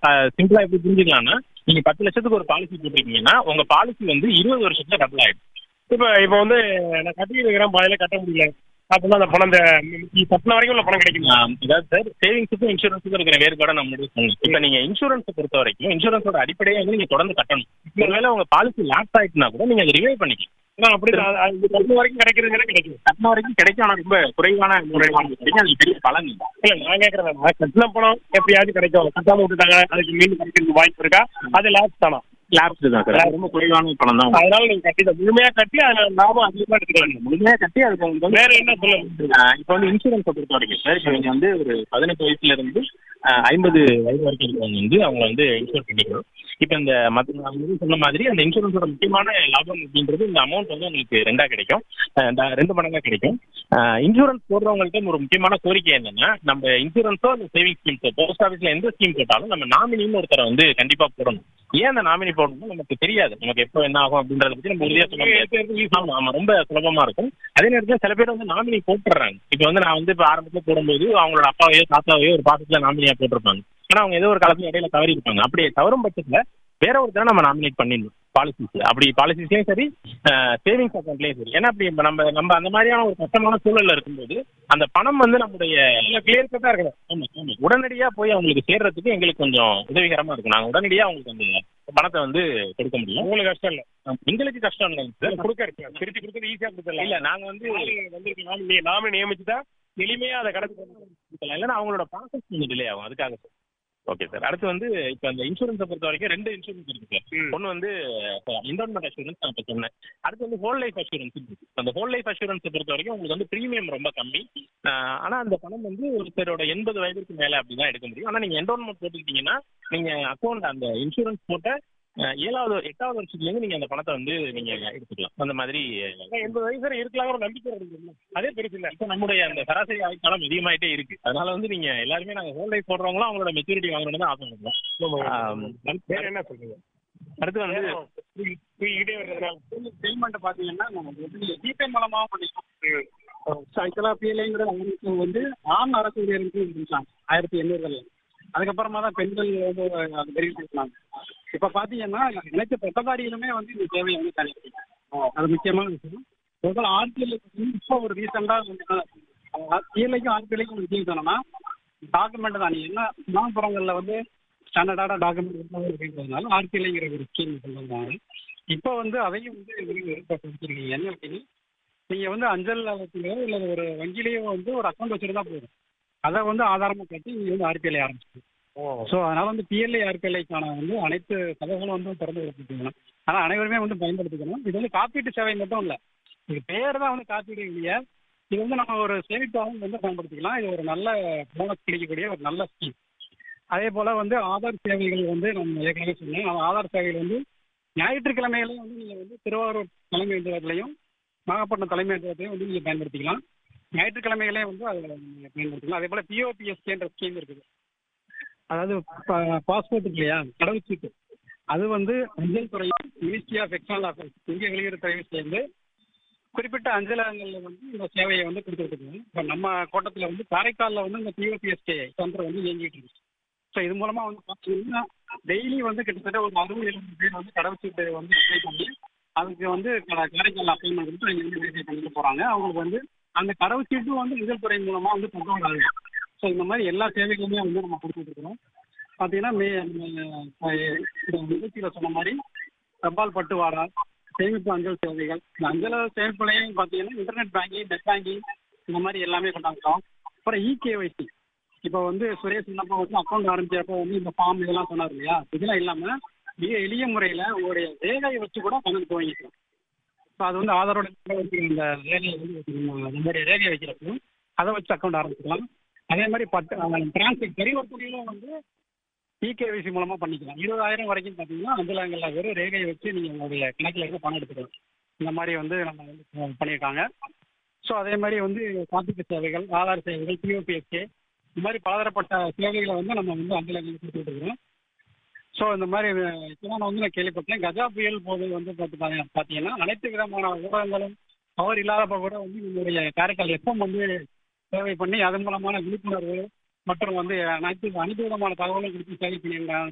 சிம்பிளா எப்படி புரிஞ்சுக்கலாம்னா நீங்க பத்து லட்சத்துக்கு ஒரு பாலிசி போட்டிருக்கீங்கன்னா உங்க பாலிசி வந்து இருபது வருஷத்துல டபுள் ஆயிடும் இப்போ இப்போ வந்து நான் கட்டி இருக்கிறேன் பாதையில கட்ட முடியல அப்படின்னா அந்த பணம் இந்த பத்து வரைக்கும் உள்ள பணம் கிடைக்குமா ஆம், அதாவது சார் சேவிங்ஸுக்கும் இன்சூரன்ஸுக்கும் இருக்கிற வேறுபாடை நம்ம முடிவு பண்ணணும் இப்போ நீங்க இன்சூரன்ஸை பொறுத்த வரைக்கும் இன்சூரன்ஸோட அடிப்படையே வந்து நீங்க தொடர்ந்து கட்டணும் ஒருவேளை உங்க பாலிசி லாப்ஸ் ஆயிட்டுனா கூட நீங்க அதை ரிவைவ் பண்ணிக்கலாம் ஆனா அப்படி அது- அது பத்து வரைக்கும் கிடைக்கிறதுங்கிறது கிடைக்கும் கட்டின வரைக்கும் கிடைக்கும் ஆனா ரொம்ப குறைவான குறைவான கிடைக்கும் அது பெரிய பலன் இல்லை இல்ல நான் கேட்கறேன் கட்டின பணம் எப்படியாவது கிடைக்கும் கட்டாம விட்டுட்டாங்க அதுக்கு மீண்டும் கிடைக்கிறதுக்கு வாய்ப்பு இருக்கா அது லாஸ்ட் தானா லாப்ஸ் தான் சார் ரொம்ப குறைவான பணம் தான் அதனால நீங்க கட்டி முழுமையா கட்டி அதுல லாபம் அதிகமா எடுத்துக்கலாம் முழுமையா கட்டி அதுக்கு உங்களுக்கு வந்து வேற என்ன சொல்ல முடியும் ஆஹ் இப்போ வந்து இன்சூரன்ஸை பொறுத்த வரைக்கும் சார் இப்போ நீங்க வந்து ஒரு பதினெட்டு வயசுல இருந்து ஆஹ் ஐம்பது வயது வரைக்கும் இருக்கவங்க வந்து அவங்க வந்து இன்சூர் பண்ணிக்கணும் இப்போ இந்த மத்த நான் வந்து சொன்ன மாதிரி அந்த இன்சூரன்ஸோட முக்கியமான லாபம் அப்படின்றது இந்த அமௌண்ட் வந்து உங்களுக்கு ரெண்டா கிடைக்கும் ஆஹ் இந்த ரெண்டு மடங்கா கிடைக்கும் இன்சூரன்ஸ் போடுறவங்கள்ட்ட ஒரு முக்கியமான கோரிக்கை என்னன்னா நம்ம இன்சூரன்ஸோ அந்த சேவிங் ஸ்கீம்ஸோ போஸ்ட் ஆஃபீஸ்ல எந்த ஸ்கீம் போட்டாலும் நம்ம நாமினின்னு ஒருத்தரை வந்து கண்டிப்பா போடணும் ஏன் அந்த நாமினி போடணும் நமக்கு தெரியாது நமக்கு எப்போ என்ன ஆகும் அப்படின்றத பத்தி நம்ம உறுதியா சொல்ல முடியாது ஆமா ஆமா ரொம்ப சுலபமா இருக்கும் அதே நேரத்தில் சில பேர் வந்து நாமினி போட்டுறாங்க இப்போ வந்து நான் வந்து இப்போ ஆரம்பத்துல போடும்போது அவங்களோட அப்பாவையோ தாத்தாவையோ ஒரு பாசத்துல நாமினியா போட்டிருப்பாங்க ஆனா அவங்க ஏதோ ஒரு காலத்துல இடையில தவறி இருப்பாங்க அப்படி தவறும் பட்சத்துல வேற ஒருத்தரை நம்ம நாமினேட் பண்ணிடணும் பாலிசிஸ் அப்படி பாலிசிஸ்லயும் சரி சேவிங்ஸ் அக்கௌண்ட்லயும் சரி ஏன்னா அப்படி இப்ப நம்ம நம்ம அந்த மாதிரியான ஒரு கஷ்டமான சூழல்ல இருக்கும்போது அந்த பணம் வந்து நம்முடைய கிளியர் கட்டா இருக்கணும் ஆமா ஆமா உடனடியா போய் அவங்களுக்கு சேர்றதுக்கு எங்களுக்கு கொஞ்சம் உதவிகரமா இருக்கும் நாங்க உடனடியா அவங்களுக்கு அந்த பணத்தை வந்து கொடுக்க முடியும் உங்களுக்கு கஷ்டம் இல்ல எங்களுக்கு கஷ்டம் இல்லைங்க சார் கொடுக்க இருக்கு திருப்பி கொடுக்கறது ஈஸியா கொடுத்துடலாம் இல்ல நாங்க வந்து வந்து நாம நாம நியமிச்சுட்டா எளிமையா அதை கடந்து கொடுக்கலாம். இல்லைன்னா அவங்களோட ப்ராசஸ் கொஞ்சம் டிலே ஆகும் அதுக்காக சார் ஓகே சார் அடுத்து வந்து இப்போ அந்த இன்சூரன்ஸை பொறுத்த வரைக்கும் ரெண்டு இன்சூரன்ஸ் இருக்கு சார் ம். ஒன்று வந்து இன்வெஸ்ட்மெண்ட் அஷூரன்ஸ் நான் இப்போ சொன்னேன் அடுத்து வந்து ஹோல் லைஃப் அஷூரன்ஸ் இருக்கு அந்த ஹோல் லைஃப் அஷூரன்ஸை பொறுத்த வரைக்கும் உங்களுக்கு வந்து ப்ரீமியம் ரொம்ப கம்மி ஆஹ் ஆனா அந்த பணம் வந்து ஒருத்தரோட எண்பது வயதுக்கு மேல அப்படிதான் எடுக்க முடியும் ஆனா நீங்க என்ரோல்மெண்ட் போட்டுக்கிட்டீங்கன்னா நீங்க அக்கௌண்ட் அந்த இன்சூரன்ஸ் போட்ட ஆஹ் ஏழாவது எட்டாவது வருஷத்துல இருந்து நீங்க அந்த பணத்தை வந்து நீங்க எடுத்துக்கலாம் அந்த மாதிரி எண்பது வயசு வரை இருக்கலாங்கிற ஒரு நம்பிக்கை இருக்கு அதே பெருசு இல்ல இப்போ நம்முடைய அந்த சராசரி ஆயுட்காலம் அதிகமாயிட்டே இருக்கு அதனால வந்து நீங்க எல்லாருமே நாங்க ஹோல் லைஃப் போடுறவங்களும் அவங்களோட மெச்சூரிட்டி வாங்கணும்னு தான் ஆசைப்படுறோம் வேற என்ன சொல்றீங்க அடுத்து வந்து தூக்கிக்கிட்டே வர்றதுனால பேமெண்ட் பார்த்தீங்கன்னா நமக்கு வந்து ஜிபே மூலமாகவும் பண்ணிக்கலாம் ஆக்சுவலாக பிஎல்ஐங்கிற அமைப்பு வந்து ஆண் அரசு ஊழியர்களுக்கு இருந்துச்சாங்க ஆயிரத்தி எண்ணூறுகளில் அதுக்கப்புறமா தான் பெண்கள் வந்து அது விரிவுபடுத்தினாங்க இப்போ பார்த்தீங்கன்னா அனைத்து பட்டதாரிகளுமே வந்து இந்த சேவையை வந்து தனியாக அது முக்கியமான விஷயம் முதல்ல ஆர்டிஎல் இப்போ ஒரு ரீசெண்டாக வந்து பிஎல்ஐக்கும் ஆர்டிஎல்லைக்கும் ஒரு விஷயம் சொன்னோம்னா டாக்குமெண்ட் தான் நீ என்ன கிராமப்புறங்களில் வந்து ஸ்டாண்டர்டான டாக்குமெண்ட் அப்படின்றதுனால ஆர்டிஎல்ங்கிற ஒரு ஸ்கீம் கொண்டு வந்தாங்க இப்போ வந்து அதையும் வந்து விருப்பப்படுத்திருக்கீங்க என்ன அப்படின்னா நீங்கள் வந்து அஞ்சல் நிலையத்திலயோ இல்லை ஒரு வங்கியிலேயோ வந்து ஒரு அக்கௌண்ட் வச்சுருந்தா போதும் அதை வந்து ஆதாரமாக கட்டி நீங்கள் வந்து ஆர்பிஎல்ஐ ஆரம்பிச்சிருக்கீங்க ஸோ அதனால் வந்து பிஎல்ஐ ஆர்பிஎல்ஐக்கான வந்து அனைத்து கதவுகளும் வந்து திறந்து கொடுத்துருக்கணும் ஆனால் அனைவருமே வந்து பயன்படுத்திக்கணும் இது வந்து காப்பீட்டு சேவை மட்டும் இல்லை இது பேர் தான் வந்து காப்பீடு இல்லையா இது வந்து நம்ம ஒரு சேமிப்பாகவும் வந்து பயன்படுத்திக்கலாம் இது ஒரு நல்ல போனஸ் கிடைக்கக்கூடிய ஒரு நல்ல ஸ்கீம் அதே போல் வந்து ஆதார் சேவைகள் வந்து நம்ம ஏற்கனவே சொன்னேன் அந்த ஆதார் சேவைகள் வந்து ஞாயிற்றுக்கிழமையிலையும் வந்து நீங்கள் வந்து திருவாரூர் தலைமை அலுவலகத்திலையும் நாகப்பட்டினம் தலைமை அலுவலகத்திலையும் வந்து நீங்கள் பயன்படுத்திக்கலாம் ஞாயிற்றுக்கிழமைகளே வந்து அதை நீங்கள் பயன்படுத்திக்கலாம் அதே போல் பிஓபிஎஸ்கேன்ற ஸ்கீம் இருக்குது அதாவது பாஸ்போர்ட் இருக்கு இல்லையா கடவுச்சீட்டு அது வந்து அஞ்சல் துறை மினிஸ்ட்ரி ஆஃப் எக்ஸ்டர்னல் அஃபேர்ஸ் இந்திய வெளியுறவுத்துறையை சேர்ந்து குறிப்பிட்ட அஞ்சலகங்களில் வந்து இந்த சேவையை வந்து கொடுத்துருக்குது இப்போ நம்ம கோட்டத்தில் வந்து காரைக்காலில் வந்து இந்த பிஓபிஎஸ்கே சென்டர் வந்து இயங்கிட்டு இருக்கு ஸோ இது மூலமாக வந்து பார்த்தீங்கன்னா டெய்லி வந்து கிட்டத்தட்ட ஒரு அறுபது எழுபது பேர் வந்து கடவுச்சீட்டு வந்து அப்ளை பண்ணி அதுக்கு வந்து கா- காரைக்கால் அப்பாயின்மெண்ட் கொடுத்து அங்கே வந்து வெரிஃபை பண்ணிட்டு போகிறாங்க அவங்களுக்கு வந்து அந்த கடவுச்சீட்டும் வந்து அஞ்சல் துறை மூலமாக வந்து கண்ட்ரோல் ஆகுது ஸோ இந்த மாதிரி எல்லா சேவைகளுமே வந்து நம்ம கொடுத்துட்டு இருக்கிறோம் பார்த்தீங்கன்னா மே நம்ம, அஹ், இந்த நிகழ்ச்சியில் சொன்ன மாதிரி தபால் பட்டுவாடா சேமிப்பு அஞ்சல் சேவைகள் இந்த அஞ்சல் சேமிப்புலையும் பார்த்தீங்கன்னா இன்டர்நெட் பேங்கிங் நெட் பேங்கிங் இந்த மாதிரி எல்லாமே கொண்டாந்துட்டோம் அப்புறம் இகேஒய்சி இப்போ வந்து சுரேஷ் என்னப்போ வந்து அக்கௌண்ட் ஆரம்பிச்சப்போ வந்து இந்த ஃபார்ம் இதெல்லாம் சொன்னார் இல்லையா இதெல்லாம் இல்லாமல் மிக எளிய முறையில் உங்களுடைய ரேகையை வச்சு கூட கணக்கு துவங்கிக்கலாம் ஸோ அது வந்து ஆதாரோட வச்சுக்கிற இந்த ரேகையை வந்து வச்சுக்கணும். நம்மளுடைய ரேகையை வைக்கிறப்போ அதை வச்சு அக்கௌண்ட் ஆரம்பிச்சுக்கலாம் அதே மாதிரி பட்டு டிரான்ஸ்ஃபர் பரிவர்த்தனையிலும் வந்து இகேவிசி மூலமாக பண்ணிக்கலாம் இருபதாயிரம் வரைக்கும் பார்த்தீங்கன்னா அஞ்சலகங்களில் வெறும் ரேகையை வச்சு நீங்கள் உங்களுடைய கணக்கில் இருந்து பணம் எடுத்துக்கலாம் இந்த மாதிரி வந்து நம்ம வந்து அஹ், பண்ணியிருக்காங்க ஸோ அதே மாதிரி வந்து காப்பீட்டு சேவைகள் ஆதார் சேவைகள் பிஓபிஎஸ்கே இந்த மாதிரி பலதரப்பட்ட சேவைகளை வந்து நம்ம வந்து அஞ்சலகங்களுக்கு கொடுத்துட்டு இருக்கிறோம் ஸோ இந்த மாதிரி அஹ், இப்பதான் நான் வந்து நான் கேள்விப்பட்டேன் கஜா புயல் போது வந்து பார்த்து பாத்தீங்க- பார்த்தீங்கன்னா அனைத்து விதமான ஊடகங்களும் பவர் இல்லாதப்ப கூட வந்து நம்மளுடைய காரைக்கால் எஃப்எம் வந்து சேவை பண்ணி அதன் மூலமான விழிப்புணர்வு மற்றும் வந்து அனைத்து அனைத்து விதமான தகவலும் கொடுத்து சேவை பண்ணியிருக்காங்க